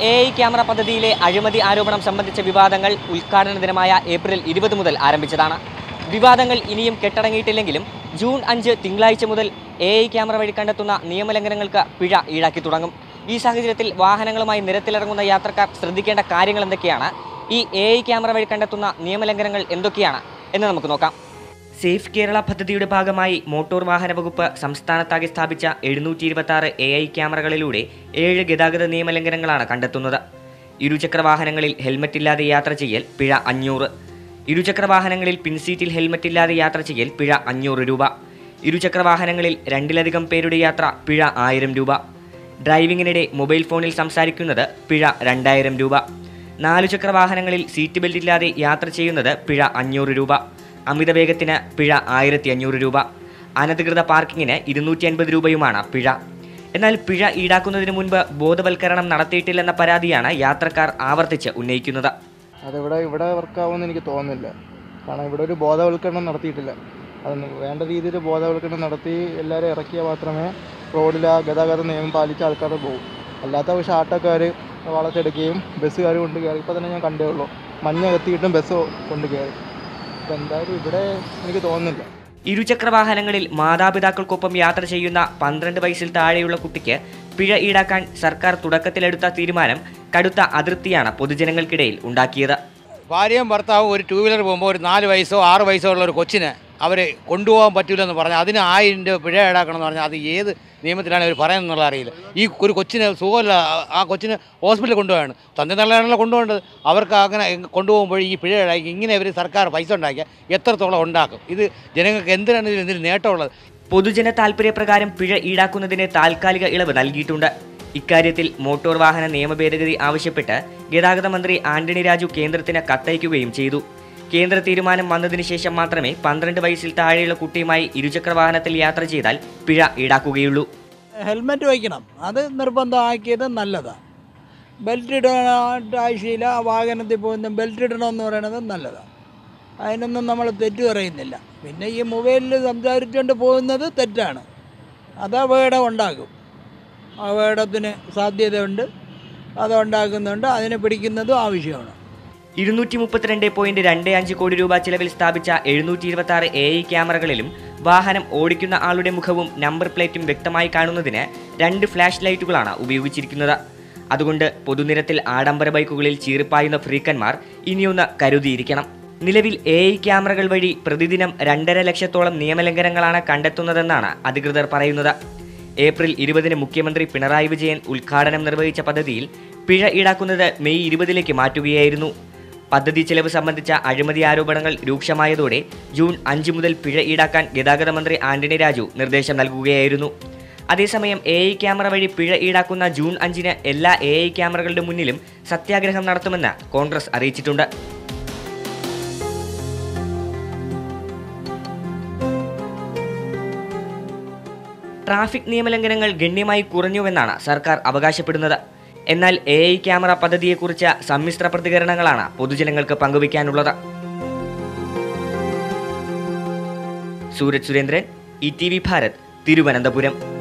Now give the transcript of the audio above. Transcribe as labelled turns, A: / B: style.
A: A I camera പദ്ധതിയിലെ അഴിമതി ആരോപണം സംബന്ധിച്ച വിവാദങ്ങൾ ഉദ്ഘാടന ദിനമായ ഏപ്രിൽ ഇരുപത് മുതൽ ആരംഭിച്ചതാണ് വിവാദങ്ങൾ ഇനിയും കെട്ടടങ്ങിയിട്ടില്ലെങ്കിലും ജൂൺ അഞ്ച് തിങ്കളാഴ്ച മുതൽ എ ഐ ക്യാമറ വഴി കണ്ടെത്തുന്ന നിയമലംഘനങ്ങൾക്ക് പിഴ ഈടാക്കി തുടങ്ങും ഈ സാഹചര്യത്തിൽ വാഹനങ്ങളുമായി നിരത്തിലിറങ്ങുന്ന യാത്രക്കാർ ശ്രദ്ധിക്കേണ്ട കാര്യങ്ങൾ എന്തൊക്കെയാണ് ഈ എ ഐ ക്യാമറ വഴി കണ്ടെത്തുന്ന നിയമലംഘനങ്ങൾ എന്തൊക്കെയാണ് എന്ന് നമുക്ക് നോക്കാം സേഫ് കേരള പദ്ധതിയുടെ ഭാഗമായി മോട്ടോർ വാഹന വകുപ്പ് സംസ്ഥാനത്താകെ സ്ഥാപിച്ച എഴുന്നൂറ്റി ഇരുപത്തി ആറ് എ ഐ ക്യാമറകളിലൂടെ ഏഴ് ഗതാഗത നിയമലംഘനങ്ങളാണ് കണ്ടെത്തുന്നത് ഇരുചക്ര വാഹനങ്ങളിൽ ഹെൽമറ്റ് ഇല്ലാതെ യാത്ര ചെയ്യൽ പിഴ അഞ്ഞൂറ് ഇരുചക്ര വാഹനങ്ങളിൽ പിൻസീറ്റിൽ ഹെൽമറ്റ് ഇല്ലാതെ യാത്ര ചെയ്യൽ പിഴ അഞ്ഞൂറ് രൂപ ഇരുചക്ര വാഹനങ്ങളിൽ രണ്ടിലധികം പേരുടെ യാത്ര പിഴ ആയിരം രൂപ ഡ്രൈവിംഗിനിടെ മൊബൈൽ ഫോണിൽ സംസാരിക്കുന്നത് പിഴ രണ്ടായിരം രൂപ നാലുചക്ര വാഹനങ്ങളിൽ സീറ്റ് ബെൽറ്റ് ഇല്ലാതെ യാത്ര ചെയ്യുന്നത് പിഴ അഞ്ഞൂറ് രൂപ അമിത വേഗത്തിന് പിഴ ആയിരത്തി അഞ്ഞൂറ് രൂപ അനധികൃത പാർക്കിങ്ങിന് ഇരുന്നൂറ്റി അൻപത് രൂപയുമാണ് പിഴ എന്നാൽ പിഴ ഈടാക്കുന്നതിന് മുൻപ് ബോധവൽക്കരണം നടത്തിയിട്ടില്ലെന്ന പരാതിയാണ് യാത്രക്കാർ ആവർത്തിച്ച് ഉന്നയിക്കുന്നത്
B: അതിവിടെ ഇവിടെ വർക്കാവുമെന്ന് എനിക്ക് തോന്നുന്നില്ല കാരണം ഇവിടെ ഒരു ബോധവൽക്കരണം നടത്തിയിട്ടില്ല അത് വേണ്ട രീതിയിൽ ബോധവൽക്കരണം നടത്തി എല്ലാവരും ഇറക്കിയാൽ മാത്രമേ റോഡിൽ ആ ഗതാഗത നിയമം പാലിച്ച ആൾക്കാർ പോകും അല്ലാത്ത പക്ഷേ ആട്ടോക്കാർ വളച്ചെടുക്കുകയും ബസ്സുകാർ കൊണ്ട് കയറി ഇപ്പോൾ തന്നെ ഞാൻ കണ്ടേ ഉള്ളൂ മഞ്ഞ കത്തിയിട്ടും ബസ് കൊണ്ട് കയറി അപ്പോൾ എന്തായാലും ഇവിടെ എനിക്ക് തോന്നുന്നില്ല
A: ഇരുചക്ര വാഹനങ്ങളിൽ മാതാപിതാക്കൾക്കൊപ്പം യാത്ര ചെയ്യുന്ന പന്ത്രണ്ട് വയസ്സിൽ താഴെയുള്ള കുട്ടിക്ക് പിഴ ഈടാക്കാൻ സർക്കാർ തുടക്കത്തിലെടുത്ത തീരുമാനം കടുത്ത അതൃപ്തിയാണ് പൊതുജനങ്ങൾക്കിടയിൽ ഉണ്ടാക്കിയത്
C: ഭാര്യയും ഭർത്താവും ഒരു ടൂ വീലർ പോകുമ്പോൾ ഒരു നാല് വയസ്സോ ആറ് വയസ്സോ ഉള്ള ഒരു കൊച്ചിനെ അവർ കൊണ്ടുപോകാൻ പറ്റില്ലെന്ന് പറഞ്ഞാൽ അതിന് ആയിരം രൂപ പിഴ ഈടാക്കണം എന്ന് പറഞ്ഞാൽ അത് ഏത് നിയമത്തിലാണ് ഇവർ പറയുന്നതെന്നുള്ള അറിയില്ല ഈ ഒരു കൊച്ചിന് സുഖമില്ല ആ- ആ കൊച്ചിന് ഹോസ്പിറ്റലിൽ കൊണ്ടുപോവാണ് തந்தை തള്ളയാണല്ലോ കൊണ്ടുപോകേണ്ടത് അവർക്ക് അങ്ങനെ കൊണ്ടുപോകുമ്പോൾ ഈ പിഴ ഈടാക്കി ഇങ്ങനെ ഇവർ സർക്കാർ പൈസ ഉണ്ടാക്കിയാൽ എത്രത്തോളം ഉണ്ടാക്കും ഇത് ജനങ്ങൾക്ക് എന്തിനാണ് ഇതിൽ എന്തിന് നേട്ടമുള്ളത്
A: പൊതുജന താൽപര്യപ്രകാരം പിഴ ഈടാക്കുന്നതിന് താൽക്കാലിക ഇളവ് നൽകിയിട്ടുണ്ട് ഇക്കാര്യത്തിൽ മോട്ടോർ വാഹന നിയമ ഭേദഗതി ആവശ്യപ്പെട്ട് ഗതാഗത മന്ത്രി ആന്റണി രാജു കേന്ദ്രത്തിന് കത്തയക്കുകയും ചെയ്തു കേന്ദ്ര തീരുമാനം വന്നതിന് ശേഷം മാത്രമേ പന്ത്രണ്ട് വയസ്സിൽ താഴെയുള്ള കുട്ടിയുമായി ഇരുചക്ര വാഹനത്തിൽ യാത്ര ചെയ്താൽ പിഴ ഈടാക്കുകയുള്ളൂ
D: ഹെൽമെറ്റ് വയ്ക്കണം അത് നിർബന്ധമാക്കിയത് നല്ലതാണ് ബെൽറ്റ് ഇടാനായിട്ട് ആവശ്യമില്ല ആ വാഹനത്തിൽ പോകുന്ന ബെൽറ്റ് ഇടണമെന്ന് പറയുന്നത് നല്ലതാണ് അതിനൊന്നും നമ്മൾ തെറ്റ് പറയുന്നില്ല പിന്നെ ഈ മൊബൈലിൽ സംസാരിച്ചുകൊണ്ട് പോകുന്നത് തെറ്റാണ് അത് അപകടം ഉണ്ടാകും അപകടത്തിന് സാധ്യതയുണ്ട് അത് ഉണ്ടാക്കുന്നുണ്ട് അതിനെ പിടിക്കുന്നതും ആവശ്യമാണ്
A: ഇരുന്നൂറ്റി മുപ്പത്തിരണ്ട് പോയിന്റ് രണ്ട് അഞ്ച് കോടി രൂപ ചിലവിൽ സ്ഥാപിച്ച എഴുന്നൂറ്റി ഇരുപത്തി ആറ് എ ഐ ക്യാമറകളിലും വാഹനം ഓടിക്കുന്ന ആളുടെ മുഖവും നമ്പർ പ്ലേറ്റും വ്യക്തമായി കാണുന്നതിന് രണ്ട് ഫ്ലാഷ് ലൈറ്റുകളാണ് ഉപയോഗിച്ചിരിക്കുന്നത് അതുകൊണ്ട് പൊതുനിരത്തിൽ ആഡംബര ബൈക്കുകളിൽ ചീറിപ്പായുന്ന ഫ്രീക്കന്മാർ ഇനിയൊന്ന് കരുതിയിരിക്കണം നിലവിൽ എ ഐ ക്യാമറകൾ വഴി പ്രതിദിനം രണ്ടര ലക്ഷത്തോളം നിയമലംഘനങ്ങളാണ് കണ്ടെത്തുന്നതെന്നാണ് അധികൃതർ പറയുന്നത് ഏപ്രിൽ ഇരുപതിന് മുഖ്യമന്ത്രി പിണറായി വിജയൻ ഉദ്ഘാടനം നിർവഹിച്ച പദ്ധതിയിൽ പിഴ ഈടാക്കുന്നത് മെയ് ഇരുപതിലേക്ക് മാറ്റുകയായിരുന്നു പദ്ധതി ചെലവ് സംബന്ധിച്ച അഴിമതി ആരോപണങ്ങൾ രൂക്ഷമായതോടെ ജൂൺ അഞ്ച് മുതൽ പിഴ ഈടാക്കാൻ ഗതാഗത മന്ത്രി ആന്റണി രാജു നിർദ്ദേശം നൽകുകയായിരുന്നു അതേസമയം എ ഐ ക്യാമറ വഴി പിഴ ഈടാക്കുന്ന ജൂൺ അഞ്ചിന് എല്ലാ എ ഐ ക്യാമറകളുടെ മുന്നിലും സത്യാഗ്രഹം നടത്തുമെന്ന് കോൺഗ്രസ് അറിയിച്ചിട്ടുണ്ട് ട്രാഫിക് നിയമലംഘനങ്ങൾ ഗണ്യമായി കുറഞ്ഞുവെന്നാണ് സർക്കാർ അവകാശപ്പെടുന്നത് എന്നാൽ എ ഐ ക്യാമറ പദ്ധതിയെക്കുറിച്ച് സമ്മിശ്ര പ്രതികരണങ്ങളാണ് പൊതുജനങ്ങൾക്ക് പങ്കുവയ്ക്കാനുള്ളത് Sooraj Surendran E T V Bharat Thiruvananthapuram